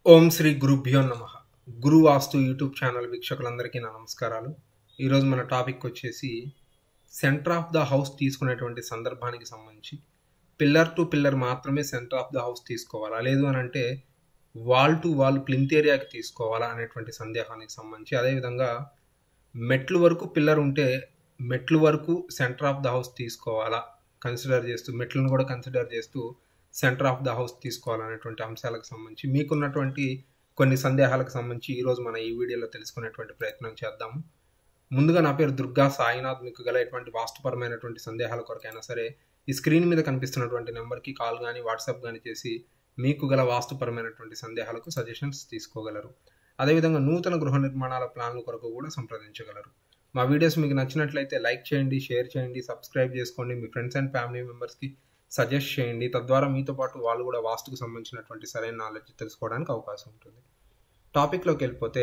ఓం శ్రీ గురుభ్యో నమ గురు వాస్తు YouTube channel వీక్షకులందరికీ నా నమస్కారాలు ఈరోజు మన టాపిక్ వచ్చేసి సెంటర్ ఆఫ్ ద హౌస్ తీసుకునేటువంటి సందర్భానికి సంబంధించి పిల్లర్ టు పిల్లర్ మాత్రమే సెంటర్ ఆఫ్ ద హౌస్ తీసుకోవాలా లేదు అని అంటే వాల్ టు వాల్ ప్లింత్ ఏరియాకి తీసుకోవాలా అనేటువంటి సందేహానికి సంబంధించి అదేవిధంగా మెట్లు వరకు పిల్లర్ ఉంటే మెట్లు వరకు సెంటర్ ఆఫ్ ద హౌస్ తీసుకోవాలా కన్సిడర్ చేస్తూ మెట్లను కూడా కన్సిడర్ చేస్తూ సెంటర్ ఆఫ్ ద హౌస్ తీసుకోవాలనేటువంటి అంశాలకు సంబంధించి మీకున్నటువంటి కొన్ని సందేహాలకు సంబంధించి ఈరోజు మన ఈ వీడియోలో తెలుసుకునేటువంటి ప్రయత్నం చేద్దాము ముందుగా నా పేరు దుర్గా సాయినాథ్ మీకు గల ఎటువంటి వాస్తుపరమైనటువంటి సందేహాల కొరకైనా సరే ఈ స్క్రీన్ మీద కనిపిస్తున్నటువంటి నెంబర్కి కాల్ కానీ వాట్సాప్ కానీ చేసి మీకు గల వాస్తుపరమైనటువంటి సందేహాలకు సజెషన్స్ తీసుకోగలరు అదేవిధంగా నూతన గృహ నిర్మాణాల ప్లాన్ల కొరకు కూడా సంప్రదించగలరు మా వీడియోస్ మీకు నచ్చినట్లయితే లైక్ చేయండి షేర్ చేయండి సబ్స్క్రైబ్ చేసుకోండి మీ ఫ్రెండ్స్ అండ్ ఫ్యామిలీ మెంబర్స్కి సజెస్ట్ చేయండి తద్వారా మీతో పాటు వాళ్ళు కూడా వాస్తుకు సంబంధించినటువంటి సరైన నాలెడ్జ్ తెలుసుకోవడానికి అవకాశం ఉంటుంది టాపిక్లోకి వెళ్ళిపోతే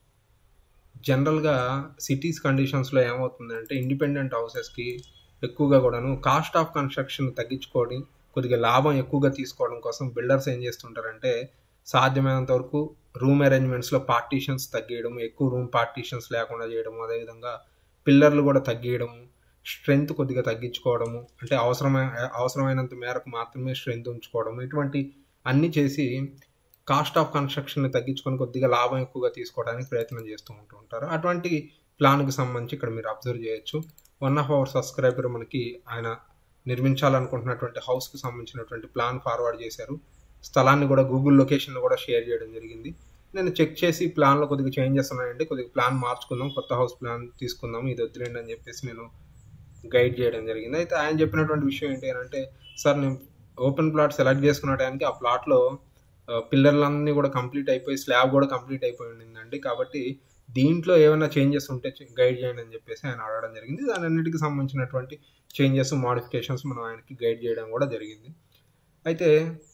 జనరల్గా సిటీస్ కండిషన్స్లో ఏమవుతుందంటే ఇండిపెండెంట్ హౌసెస్కి ఎక్కువగా కూడాను కాస్ట్ ఆఫ్ కన్స్ట్రక్షన్ తగ్గించుకోవడం కొద్దిగా లాభం ఎక్కువగా తీసుకోవడం కోసం బిల్డర్స్ ఏం చేస్తుంటారంటే సాధ్యమైనంత వరకు రూమ్ అరేంజ్మెంట్స్లో పార్టీషన్స్ తగ్గియడం ఎక్కువ రూమ్ పార్టీషన్స్ లేకుండా చేయడం అదేవిధంగా పిల్లర్లు కూడా తగ్గియడము స్ట్రెంగ్త్ కొద్దిగా తగ్గించుకోవడము అంటే అవసరమైన అవసరమైనంత మేరకు మాత్రమే స్ట్రెంగ్త్ ఉంచుకోవడం ఇటువంటి అన్నీ చేసి కాస్ట్ ఆఫ్ కన్స్ట్రక్షన్ని తగ్గించుకొని కొద్దిగా లాభం ఎక్కువగా తీసుకోవడానికి ప్రయత్నం చేస్తూ ఉంటూ ఉంటారు అటువంటి ప్లాన్కి సంబంధించి ఇక్కడ మీరు అబ్జర్వ్ చేయొచ్చు వన్ ఆఫ్ అవర్ సబ్స్క్రైబర్ మనకి ఆయన నిర్మించాలనుకుంటున్నటువంటి హౌస్కి సంబంధించినటువంటి ప్లాన్ ఫార్వర్డ్ చేశారు స్థలాన్ని కూడా గూగుల్ లొకేషన్లో కూడా షేర్ చేయడం జరిగింది నేను చెక్ చేసి ప్లాన్లో కొద్దిగా చేంజెస్ ఉన్నాయండి కొద్దిగా ప్లాన్ మార్చుకుందాం కొత్త హౌస్ ప్లాన్ తీసుకుందాం ఇది వద్దులేండి అని చెప్పేసి నేను గైడ్ చేయడం జరిగింది అయితే ఆయన చెప్పినటువంటి విషయం ఏంటి అంటే సార్ నేను ఓపెన్ ప్లాట్ సెలెక్ట్ చేసుకున్న టైంకి ఆ ప్లాట్లో పిల్లర్లన్నీ కూడా కంప్లీట్ అయిపోయి స్లాబ్ కూడా కంప్లీట్ అయిపోయి ఉండిందండి కాబట్టి దీంట్లో ఏమైనా చేంజెస్ ఉంటే గైడ్ చేయండి అని చెప్పేసి ఆయన అడగడం జరిగింది దాని అన్నిటికి సంబంధించినటువంటి చేంజెస్ మాడిఫికేషన్స్ మనం ఆయనకి గైడ్ చేయడం కూడా జరిగింది అయితే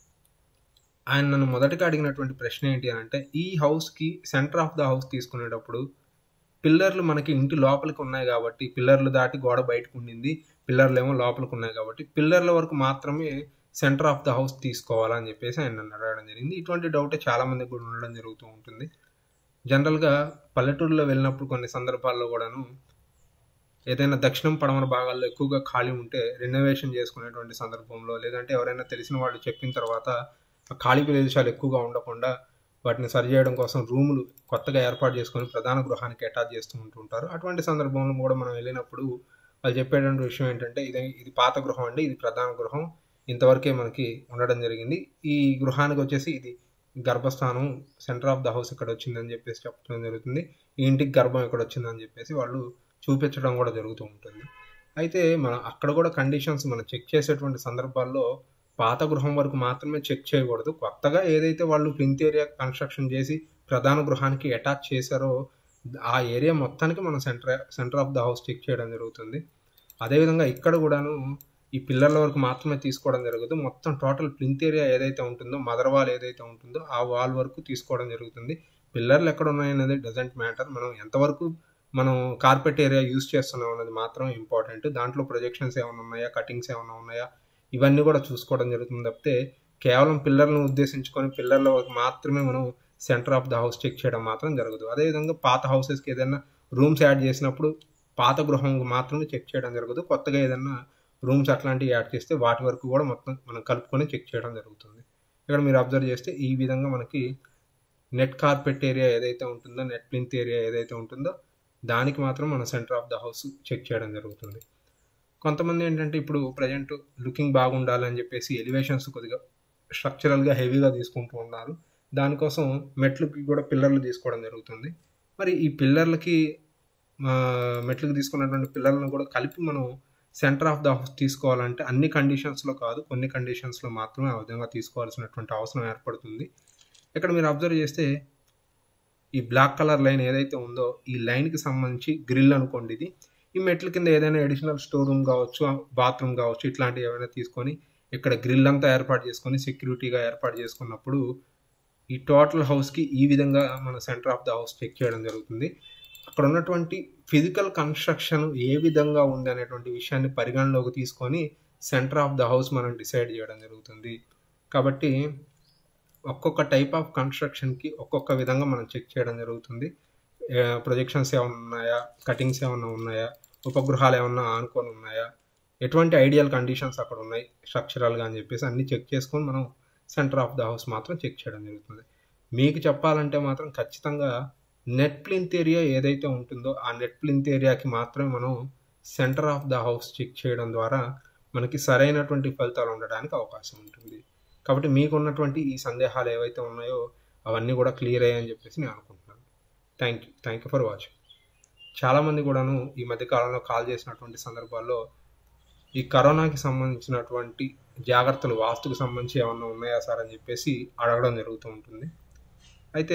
ఆయన నన్ను మొదటగా అడిగినటువంటి ప్రశ్న ఏంటి అని అంటే ఈ హౌస్కి సెంటర్ ఆఫ్ ద హౌస్ తీసుకునేటప్పుడు పిల్లర్లు మనకి ఇంటి లోపలికి ఉన్నాయి కాబట్టి పిల్లర్లు దాటి గోడ బయటకు ఉండింది పిల్లర్లు ఏమో లోపలికి ఉన్నాయి కాబట్టి పిల్లర్ల వరకు మాత్రమే సెంటర్ ఆఫ్ ద హౌస్ తీసుకోవాలని చెప్పేసి ఆయన నన్ను అడగడం జరిగింది ఇటువంటి డౌటే చాలా మందికి కూడా ఉండడం జరుగుతూ ఉంటుంది జనరల్గా పల్లెటూరులో వెళ్ళినప్పుడు కొన్ని సందర్భాల్లో కూడాను ఏదైనా దక్షిణం పడమర భాగాల్లో ఎక్కువగా ఖాళీ ఉంటే రెనోవేషన్ చేసుకునేటువంటి సందర్భంలో లేదంటే ఎవరైనా తెలిసిన వాళ్ళు చెప్పిన తర్వాత ఖాళీ ప్రదేశాలు ఎక్కువగా ఉండకుండా వాటిని సరిచేయడం కోసం రూములు కొత్తగా ఏర్పాటు చేసుకొని ప్రధాన గృహానికి అటాచ్ చేస్తూ ఉంటుంటారు అటువంటి సందర్భంలో కూడా మనం వెళ్ళినప్పుడు వాళ్ళు చెప్పేటువంటి విషయం ఏంటంటే ఇది ఇది పాత గృహం అండి ఇది ప్రధాన గృహం ఇంతవరకే మనకి ఉండడం జరిగింది ఈ గృహానికి వచ్చేసి ఇది గర్భస్థానం సెంటర్ ఆఫ్ ద హౌస్ ఇక్కడ వచ్చిందని చెప్పేసి చెప్పడం జరుగుతుంది ఈ ఇంటికి గర్భం ఇక్కడ వచ్చిందని చెప్పేసి వాళ్ళు చూపించడం కూడా జరుగుతూ ఉంటుంది అయితే మనం అక్కడ కూడా కండిషన్స్ మనం చెక్ చేసేటువంటి సందర్భాల్లో పాత గృహం వరకు మాత్రమే చెక్ చేయకూడదు కొత్తగా ఏదైతే వాళ్ళు ప్లింత్ ఏరియా కన్స్ట్రక్షన్ చేసి ప్రధాన గృహానికి అటాచ్ చేశారో ఆ ఏరియా మొత్తానికి మనం centre centre of the house check చేయడం జరుగుతుంది అదేవిధంగా ఇక్కడ కూడాను ఈ పిల్లర్ల వరకు మాత్రమే తీసుకోవడం జరుగుతుంది మొత్తం టోటల్ ప్లింత్ ఏరియా ఏదైతే ఉంటుందో మదర్ వాల్ ఏదైతే ఉంటుందో ఆ వాల్ వరకు తీసుకోవడం జరుగుతుంది పిల్లర్లు ఎక్కడ ఉన్నాయనేది డజంట్ మ్యాటర్ మనం ఎంతవరకు మనం కార్పెట్ ఏరియా యూస్ చేస్తున్నాం అనేది మాత్రం ఇంపార్టెంట్ దాంట్లో ప్రొజెక్షన్స్ ఏమైనా ఉన్నాయా కటింగ్స్ ఏమైనా ఉన్నాయా ఇవన్నీ కూడా చూసుకోవడం జరుగుతుంది తప్పితే కేవలం పిల్లర్లను ఉద్దేశించుకొని పిల్లర్ల వరకు మాత్రమే మనం centre of the house check చేయడం మాత్రం జరగదు అదేవిధంగా పాత హౌసెస్కి ఏదైనా రూమ్స్ యాడ్ చేసినప్పుడు పాత గృహం మాత్రమే చెక్ చేయడం జరగదు కొత్తగా ఏదైనా రూమ్స్ అట్లాంటివి యాడ్ చేస్తే వాటి వరకు కూడా మొత్తం మనం కలుపుకొని చెక్ చేయడం జరుగుతుంది ఇక్కడ మీరు అబ్జర్వ్ చేస్తే ఈ విధంగా మనకి నెట్ కార్పెట్ ఏరియా ఏదైతే ఉంటుందో నెట్ ప్లింత్ ఏరియా ఏదైతే ఉంటుందో దానికి మాత్రం మన centre of the house check చేయడం జరుగుతుంది కొంతమంది ఏంటంటే ఇప్పుడు ప్రజెంట్ లుకింగ్ బాగుండాలని చెప్పేసి ఎలివేషన్స్ కొద్దిగా స్ట్రక్చరల్గా హెవీగా తీసుకుంటూ ఉన్నారు దానికోసం మెట్లకి కూడా పిల్లర్లు తీసుకోవడం జరుగుతుంది మరి ఈ పిల్లర్లకి మెట్లకి తీసుకున్నటువంటి పిల్లర్లను కూడా కలిపి మనం సెంటర్ ఆఫ్ ద హౌస్ తీసుకోవాలంటే అన్ని కండిషన్స్లో కాదు కొన్ని కండిషన్స్లో మాత్రమే ఆ విధంగా తీసుకోవాల్సినటువంటి అవసరం ఏర్పడుతుంది ఇక్కడ మీరు అబ్జర్వ్ చేస్తే ఈ బ్లాక్ కలర్ లైన్ ఏదైతే ఉందో ఈ లైన్కి సంబంధించి గ్రిల్ అనుకోండి ఇది ఈ మెట్ల కింద ఏదైనా అడిషనల్ స్టోర్ రూమ్ కావచ్చు బాత్రూమ్ కావచ్చు ఇట్లాంటివి ఏమైనా తీసుకొని ఇక్కడ గ్రిల్ అంతా ఏర్పాటు చేసుకొని సెక్యూరిటీగా ఏర్పాటు చేసుకున్నప్పుడు ఈ టోటల్ హౌస్కి ఈ విధంగా మన centre of the house check చేయడం జరుగుతుంది అక్కడ ఉన్నటువంటి ఫిజికల్ కన్స్ట్రక్షన్ ఏ విధంగా ఉంది అనేటువంటి విషయాన్ని పరిగణలోకి తీసుకొని సెంటర్ ఆఫ్ ద హౌస్ మనం డిసైడ్ చేయడం జరుగుతుంది కాబట్టి ఒక్కొక్క టైప్ ఆఫ్ కన్స్ట్రక్షన్కి ఒక్కొక్క విధంగా మనం చెక్ చేయడం జరుగుతుంది ప్రొజెక్షన్స్ ఏమైనా ఉన్నాయా కటింగ్స్ ఏమైనా ఉన్నాయా ఉపగృహాలు ఏమన్నా ఆనుకొని ఉన్నాయా ఎటువంటి ఐడియల్ కండిషన్స్ అక్కడ ఉన్నాయి స్ట్రక్చరల్గా అని చెప్పేసి అన్నీ చెక్ చేసుకొని మనం సెంటర్ ఆఫ్ ద హౌస్ మాత్రం చెక్ చేయడం జరుగుతుంది మీకు చెప్పాలంటే మాత్రం ఖచ్చితంగా నెట్ ప్లింత్ ఏరియా ఏదైతే ఉంటుందో ఆ నెట్ ప్లింత్ ఏరియాకి మాత్రమే మనం centre of the house check చేయడం ద్వారా మనకి సరైనటువంటి ఫలితాలు ఉండడానికి అవకాశం ఉంటుంది కాబట్టి మీకు ఉన్నటువంటి ఈ సందేహాలు ఏవైతే ఉన్నాయో అవన్నీ కూడా క్లియర్ అయ్యాయని చెప్పేసి నేను అనుకుంటున్నాను thank you thank you for watching చాలామంది కూడాను ఈ మధ్య కాలంలో కాల్ చేసినటువంటి సందర్భాల్లో ఈ కరోనాకి సంబంధించినటువంటి జాగ్రత్తలు వాస్తుకు సంబంధించి ఏమన్నా ఉన్నాయా సార్ అని చెప్పేసి అడగడం జరుగుతూ ఉంటుంది అయితే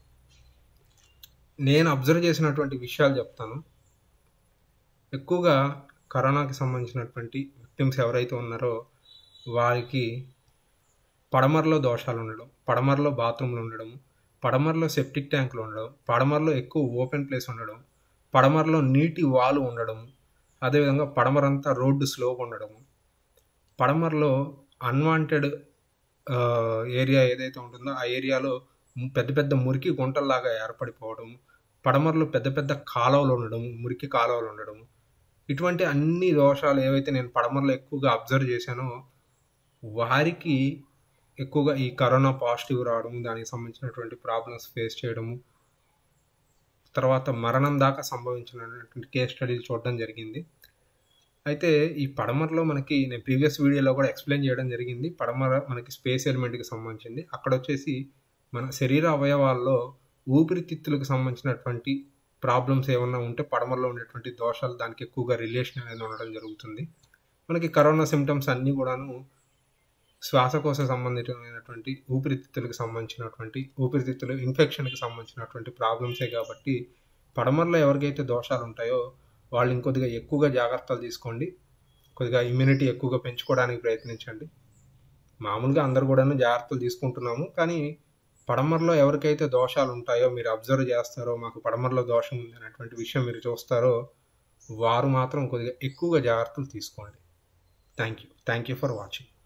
నేను అబ్జర్వ్ చేసినటువంటి విషయాలు చెప్తాను ఎక్కువగా కరోనాకి సంబంధించినటువంటి విక్టిమ్స్ ఎవరైతే ఉన్నారో వారికి పడమరలో దోషాలు ఉండడం పడమరలో బాత్రూమ్లు ఉండడం పడమరలో సెప్టిక్ ట్యాంకులు ఉండడం పడమరలో ఎక్కువ ఓపెన్ ప్లేస్ ఉండడం పడమరలో నీటి వాలు ఉండడం అదేవిధంగా పడమరంతా రోడ్డు స్లోగా ఉండడం పడమరలో అన్వాంటెడ్ ఏరియా ఏదైతే ఉంటుందో ఆ ఏరియాలో పెద్ద పెద్ద మురికి గుంటల్లాగా ఏర్పడిపోవడం పడమరలో పెద్ద పెద్ద కాలువలు ఉండడం మురికి కాలువలు ఉండడం ఇటువంటి అన్ని దోషాలు ఏవైతే నేను పడమరలో ఎక్కువగా అబ్జర్వ్ చేశానో వారికి ఎక్కువగా ఈ కరోనా పాజిటివ్ రావడం దానికి సంబంధించినటువంటి ప్రాబ్లమ్స్ ఫేస్ చేయడము తర్వాత మరణం దాకా సంభవించినటువంటి కేస్ స్టడీలు చూడడం జరిగింది అయితే ఈ పడమరలో మనకి నేను ప్రీవియస్ వీడియోలో కూడా ఎక్స్ప్లెయిన్ చేయడం జరిగింది పడమర మనకి స్పేస్ ఎలిమెంట్కి సంబంధించింది అక్కడ వచ్చేసి మన శరీర అవయవాల్లో ఊపిరితిత్తులకు సంబంధించినటువంటి ప్రాబ్లమ్స్ ఏమన్నా ఉంటే పడమరలో ఉండేటువంటి దోషాలు దానికి ఎక్కువగా రిలేషన్ అనేది ఉండడం జరుగుతుంది మనకి కరోనా సిమ్టమ్స్ అన్నీ కూడాను శ్వాసకోశ సంబంధితమైనటువంటి ఊపిరితిత్తులకు సంబంధించినటువంటి ఊపిరితిత్తులు ఇన్ఫెక్షన్కి సంబంధించినటువంటి ప్రాబ్లమ్సే కాబట్టి పడమరలో ఎవరికైతే దోషాలు ఉంటాయో వాళ్ళు ఇంకొద్దిగా ఎక్కువగా జాగ్రత్తలు తీసుకోండి కొద్దిగా ఇమ్యూనిటీ ఎక్కువగా పెంచుకోవడానికి ప్రయత్నించండి మామూలుగా అందరు కూడాను జాగ్రత్తలు తీసుకుంటున్నాము కానీ పడమరలో ఎవరికైతే దోషాలు ఉంటాయో మీరు అబ్జర్వ్ చేస్తారో మాకు పడమరలో దోషం ఉంది అనేటువంటి విషయం మీరు చూస్తారో వారు మాత్రం కొద్దిగా ఎక్కువగా జాగ్రత్తలు తీసుకోండి thank you thank you for watching